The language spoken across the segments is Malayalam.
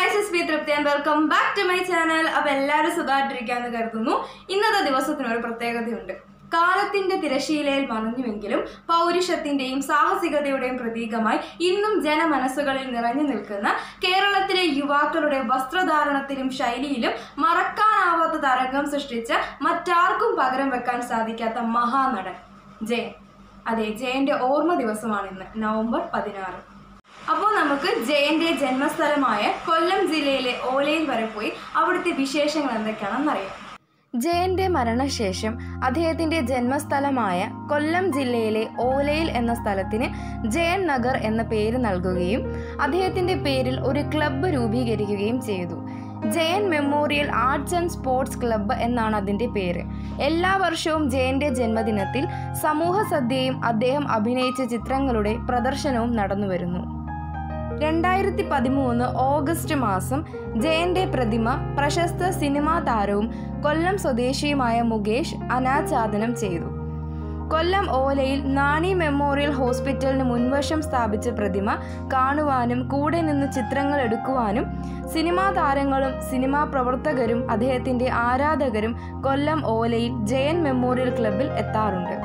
guys S B Thripthi and welcome back to my channel അപ്പൊ എല്ലാവരും സുഖമായിട്ടിരിക്കാന്ന് കരുതുന്നു ഇന്നത്തെ ദിവസത്തിന് ഒരു പ്രത്യേകതയുണ്ട് കാലത്തിന്റെ തിരശീലയിൽ മറഞ്ഞുവെങ്കിലും പൗരുഷത്തിന്റെയും സാഹസികതയുടെയും പ്രതീകമായി ഇന്നും ജനമനസ്സുകളിൽ നിറഞ്ഞു നിൽക്കുന്ന കേരളത്തിലെ യുവാക്കളുടെ വസ്ത്രധാരണത്തിലും ശൈലിയിലും മറക്കാനാവാത്ത തരംഗം സൃഷ്ടിച്ച മറ്റാർക്കും പകരം വെക്കാൻ സാധിക്കാത്ത മഹാനടൻ ജയൻ അതെ ജയന്റെ ഓർമ്മ ദിവസമാണ് ഇന്ന് നവംബർ പതിനാറ് അപ്പോൾ നമുക്ക് ജയന്റെ ജന്മസ്ഥലമായ കൊല്ലം ജില്ലയിലെ ഓലയിൽ വരെ പോയി അവിടുത്തെ വിശേഷങ്ങൾ എന്തൊക്കെയാണെന്നറിയാം ജയന്റെ മരണശേഷം അദ്ദേഹത്തിന്റെ ജന്മസ്ഥലമായ കൊല്ലം ജില്ലയിലെ ഓലയിൽ എന്ന സ്ഥലത്തിന് ജയൻ നഗർ എന്ന പേര് നൽകുകയും അദ്ദേഹത്തിന്റെ പേരിൽ ഒരു ക്ലബ്ബ് രൂപീകരിക്കുകയും ചെയ്തു Jayan memorial arts and sports club എന്നാണ് അതിന്റെ പേര് എല്ലാ വർഷവും ജയന്റെ ജന്മദിനത്തിൽ സമൂഹ സദ്യയും അദ്ദേഹം അഭിനയിച്ച ചിത്രങ്ങളുടെ പ്രദർശനവും നടന്നുവരുന്നു രണ്ടായിരത്തി പതിമൂന്ന് ഓഗസ്റ്റ് മാസം ജയന്റെ പ്രതിമ പ്രശസ്ത സിനിമാ താരവും കൊല്ലം സ്വദേശിയുമായ മുകേഷ് അനാച്ഛാദനം ചെയ്തു കൊല്ലം ഓലയിൽ നാണി മെമ്മോറിയൽ ഹോസ്പിറ്റലിന് മുൻവശം സ്ഥാപിച്ച പ്രതിമ കാണുവാനും കൂടെ നിന്ന് ചിത്രങ്ങൾ എടുക്കുവാനും സിനിമാ താരങ്ങളും സിനിമാ പ്രവർത്തകരും അദ്ദേഹത്തിന്റെ ആരാധകരും കൊല്ലം ഓലയിൽ ജയൻ മെമ്മോറിയൽ ക്ലബിൽ എത്താറുണ്ട്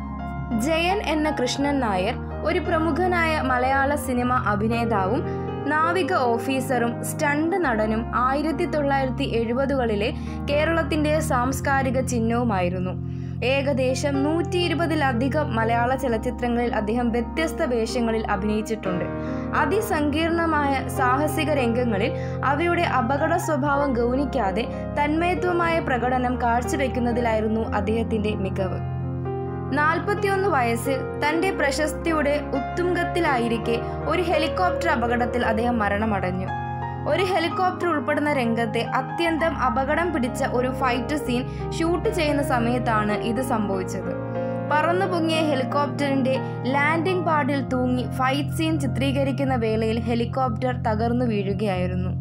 ജയൻ എന്ന കൃഷ്ണൻ നായർ ഒരു പ്രമുഖനായ മലയാള സിനിമ അഭിനേതാവും നാവിക ഓഫീസറും സ്റ്റണ്ട് നടനും ആയിരത്തി തൊള്ളായിരത്തി എഴുപതുകളിലെ കേരളത്തിന്റെ സാംസ്കാരിക ചിഹ്നവുമായിരുന്നു ഏകദേശം നൂറ്റി ഇരുപതിലധികം മലയാള ചലച്ചിത്രങ്ങളിൽ അദ്ദേഹം വ്യത്യസ്ത വേഷങ്ങളിൽ അഭിനയിച്ചിട്ടുണ്ട് അതിസങ്കീർണമായ സാഹസിക രംഗങ്ങളിൽ അവയുടെ അപകട സ്വഭാവം ഗൗനിക്കാതെ തന്മയത്വമായ പ്രകടനം കാഴ്ചവെക്കുന്നതിലായിരുന്നു അദ്ദേഹത്തിന്റെ മികവ് നാൽപ്പത്തിയൊന്ന് വയസ്സിൽ തന്റെ പ്രശസ്തിയുടെ ഉത്തുംഗത്തിലായിരിക്കെ ഒരു ഹെലികോപ്റ്റർ അപകടത്തിൽ അദ്ദേഹം മരണമടഞ്ഞു ഒരു ഹെലികോപ്റ്റർ ഉൾപ്പെടുന്ന രംഗത്തെ അത്യന്തം അപകടം പിടിച്ച ഒരു ഫൈറ്റ് സീൻ ഷൂട്ട് ചെയ്യുന്ന സമയത്താണ് ഇത് സംഭവിച്ചത് പറന്നു പൊങ്ങിയ ഹെലികോപ്റ്ററിന്റെ ലാൻഡിംഗ് പാഡിൽ തൂങ്ങി ഫൈറ്റ് സീൻ ചിത്രീകരിക്കുന്ന വേളയിൽ ഹെലികോപ്റ്റർ തകർന്നു വീഴുകയായിരുന്നു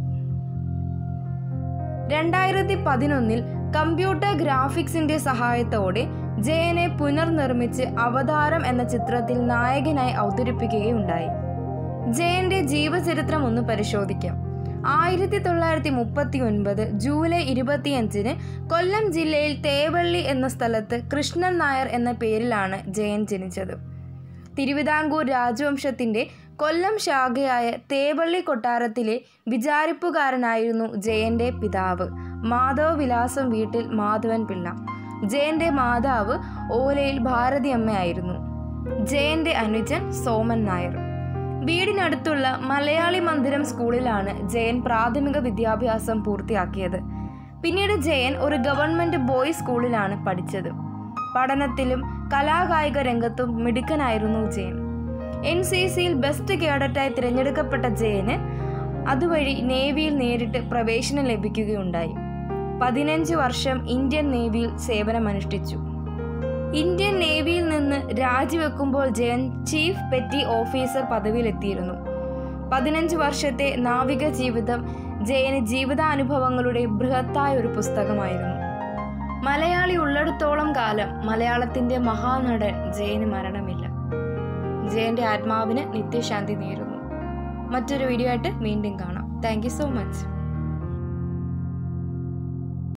രണ്ടായിരത്തി പതിനൊന്നിൽ കമ്പ്യൂട്ടർ ഗ്രാഫിക്സിന്റെ സഹായത്തോടെ ജയനെ പുനർനിർമ്മിച്ച് അവതാരം എന്ന ചിത്രത്തിൽ നായകനായി അവതരിപ്പിക്കുകയുണ്ടായി ജയന്റെ ജീവചരിത്രം ഒന്ന് പരിശോധിക്കാം ആയിരത്തി തൊള്ളായിരത്തി മുപ്പത്തി ഒൻപത് ജൂലൈ ഇരുപത്തിയഞ്ചിന് കൊല്ലം ജില്ലയിൽ തേവള്ളി എന്ന സ്ഥലത്ത് കൃഷ്ണൻ നായർ എന്ന പേരിലാണ് ജയൻ ജനിച്ചത് തിരുവിതാംകൂർ രാജവംശത്തിന്റെ കൊല്ലം ശാഖയായ തേവള്ളി കൊട്ടാരത്തിലെ വിചാരിപ്പുകാരനായിരുന്നു ജയന്റെ പിതാവ് മാധവവിലാസം വീട്ടിൽ മാധവൻ പിള്ള ജയന്റെ മാതാവ് ഓലയിൽ ഭാരതിയമ്മയായിരുന്നു ജയന്റെ അനുജൻ സോമൻ നായർ വീടിനടുത്തുള്ള മലയാളി മന്ദിരം സ്കൂളിലാണ് ജയൻ പ്രാഥമിക വിദ്യാഭ്യാസം പൂർത്തിയാക്കിയത് പിന്നീട് ജയൻ ഒരു ഗവൺമെന്റ് ബോയ്സ് സ്കൂളിലാണ് പഠിച്ചത് പഠനത്തിലും കലാകായിക രംഗത്തും മിടുക്കനായിരുന്നു ജയൻ എൻ സി സിയിൽ ബെസ്റ്റ് കേഡറ്റായി തിരഞ്ഞെടുക്കപ്പെട്ട ജയന് അതുവഴി നേവിയിൽ നേരിട്ട് പ്രവേശനം ലഭിക്കുകയുണ്ടായി പതിനഞ്ച് വർഷം ഇന്ത്യൻ നേവിയിൽ സേവനമനുഷ്ഠിച്ചു ഇന്ത്യൻ നേവിയിൽ നിന്ന് രാജിവെക്കുമ്പോൾ ജയൻ ചീഫ് പെറ്റി ഓഫീസർ പദവിയിലെത്തിയിരുന്നു പതിനഞ്ച് വർഷത്തെ നാവിക ജീവിതം ജയന് ജീവിതാനുഭവങ്ങളുടെ ബൃഹത്തായ ഒരു പുസ്തകമായിരുന്നു മലയാളി ഉള്ളിടത്തോളം കാലം മലയാളത്തിന്റെ മഹാനടൻ ജയന് മരണമില്ല ജയന്റെ ആത്മാവിന് നിത്യശാന്തി നേരുന്നു മറ്റൊരു വീഡിയോ ആയിട്ട് വീണ്ടും കാണാം താങ്ക് സോ മച്ച്